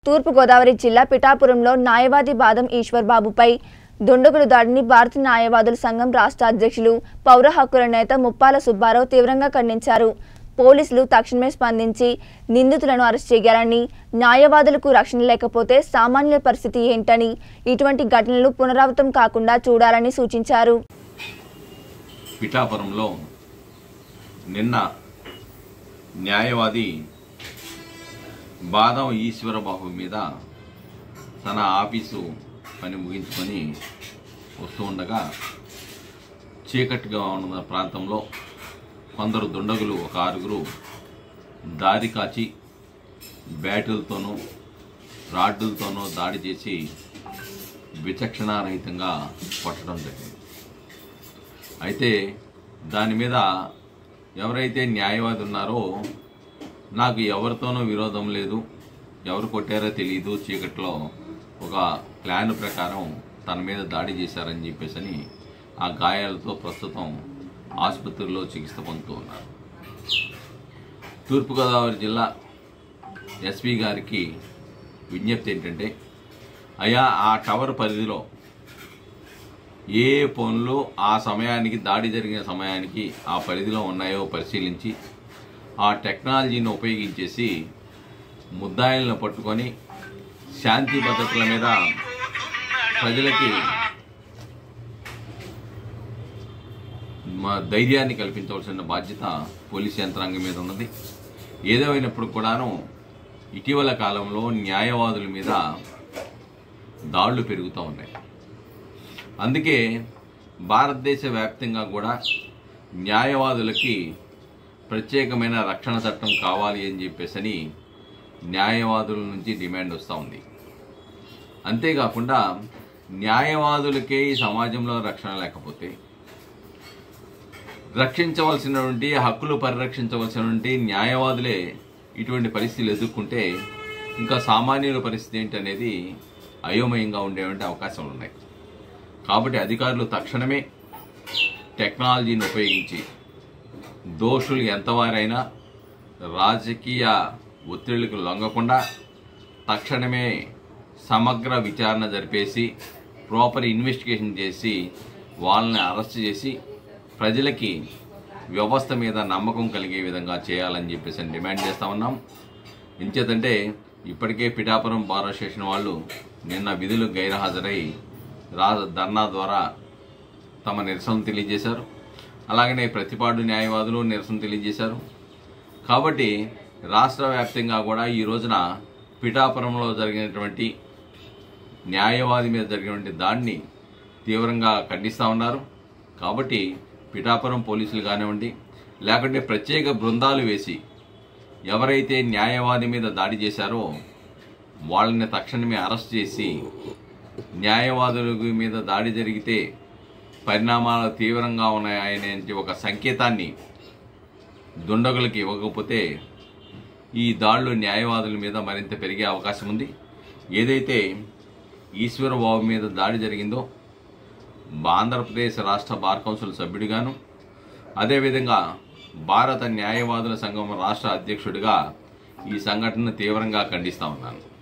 తూర్పుగోదావరి జిల్లా పిఠాపురంలో న్యాయవాది బాదం ఈశ్వర్ బాబుపై దుండగులు దాడిని భారత న్యాయవాదుల సంఘం రాష్ట్ర అధ్యక్షులు పౌర హక్కుల నేత ముప్పాల సుబ్బారావు తీవ్రంగా ఖండించారు పోలీసులు తక్షణమే స్పందించి నిందితులను అరెస్ట్ చేయాలని న్యాయవాదులకు రక్షణ లేకపోతే సామాన్యుల పరిస్థితి ఏంటని ఇటువంటి ఘటనలు పునరావృతం కాకుండా చూడాలని సూచించారు పిఠాపురంలో నిన్న న్యాయవాది బాదం ఈశ్వరబాబు మీద తన ఆఫీసు పని ముగించుకొని వస్తూ ఉండగా చీకటిగా ఉన్న ప్రాంతంలో కొందరు దుండగులు ఒక ఆరుగురు దారి కాచి బ్యాటులతోనూ రాడ్డులతోనూ దాడి చేసి విచక్షణారహితంగా కొట్టడం జరిగింది అయితే దాని మీద ఎవరైతే న్యాయవాది ఉన్నారో నాకు ఎవరితోనూ విరోధం లేదు ఎవరు కొట్టారో తెలియదు చీకట్లో ఒక ప్లాన్ ప్రకారం తన మీద దాడి చేశారని చెప్పేసి అని ఆ గాయాలతో ప్రస్తుతం ఆసుపత్రిలో చికిత్స పొందుతూ ఉన్నారు తూర్పుగోదావరి జిల్లా ఎస్పీ గారికి విజ్ఞప్తి ఏంటంటే అయా ఆ టవర్ పరిధిలో ఏ ఫోన్లు ఆ సమయానికి దాడి జరిగిన సమయానికి ఆ పరిధిలో ఉన్నాయో పరిశీలించి ఆ టెక్నాలజీని ఉపయోగించేసి ముద్దాయిలను పట్టుకొని శాంతి భద్రతల మీద ప్రజలకి మా ధైర్యాన్ని కల్పించవలసిన బాధ్యత పోలీస్ యంత్రాంగం మీద ఉన్నది ఏదేమైనప్పుడు కూడాను ఇటీవల కాలంలో న్యాయవాదుల మీద దాడులు పెరుగుతూ ఉన్నాయి అందుకే భారతదేశ వ్యాప్తంగా కూడా న్యాయవాదులకి ప్రత్యేకమైన రక్షణ చట్టం కావాలి అని చెప్పేసని న్యాయవాదుల నుంచి డిమాండ్ వస్తూ ఉంది అంతేకాకుండా న్యాయవాదులకే ఈ సమాజంలో రక్షణ లేకపోతే రక్షించవలసినటువంటి హక్కులు పరిరక్షించవలసినటువంటి న్యాయవాదులే ఇటువంటి పరిస్థితులు ఎదుర్కొంటే ఇంకా సామాన్యుల పరిస్థితి ఏంటనేది అయోమయంగా ఉండేటువంటి అవకాశాలు ఉన్నాయి కాబట్టి అధికారులు తక్షణమే టెక్నాలజీని ఉపయోగించి దోషులు ఎంతవారైనా రాజకీయ ఒత్తిళ్లకు లొంగకుండా తక్షణమే సమగ్ర విచారణ జరిపేసి ప్రాపర్ ఇన్వెస్టిగేషన్ చేసి వాళ్ళని అరెస్ట్ చేసి ప్రజలకి వ్యవస్థ మీద నమ్మకం కలిగే విధంగా చేయాలని చెప్పేసి అని డిమాండ్ చేస్తా ఉన్నాం ఎంచేతంటే ఇప్పటికే పిఠాపురం బార్ అసోసియేషన్ వాళ్ళు నిన్న విధులు గైర్హాజరై రా ధర్నా ద్వారా తమ నిరసన తెలియజేశారు అలాగనే ప్రతిపాడు న్యాయవాదులు నిరసన తెలియజేశారు కాబట్టి రాష్ట్ర వ్యాప్తంగా కూడా ఈ రోజున పిఠాపురంలో జరిగినటువంటి న్యాయవాది మీద జరిగినటువంటి దాడిని తీవ్రంగా ఖండిస్తూ ఉన్నారు కాబట్టి పిఠాపురం పోలీసులు కానివ్వండి లేకుంటే ప్రత్యేక బృందాలు వేసి ఎవరైతే న్యాయవాది మీద దాడి చేశారో వాళ్ళని తక్షణమే అరెస్ట్ చేసి న్యాయవాదుల మీద దాడి జరిగితే పరిణామాలు తీవ్రంగా ఉన్నాయనే ఒక సంకేతాన్ని దుండగులకి ఇవ్వకపోతే ఈ దాడులు న్యాయవాదుల మీద మరింత పెరిగే అవకాశం ఉంది ఏదైతే ఈశ్వరబాబు మీద దాడి జరిగిందో ఆంధ్రప్రదేశ్ రాష్ట్ర బార్ కౌన్సిల్ సభ్యుడిగాను అదేవిధంగా భారత న్యాయవాదుల సంఘం రాష్ట్ర అధ్యక్షుడిగా ఈ సంఘటనను తీవ్రంగా ఖండిస్తా ఉన్నాను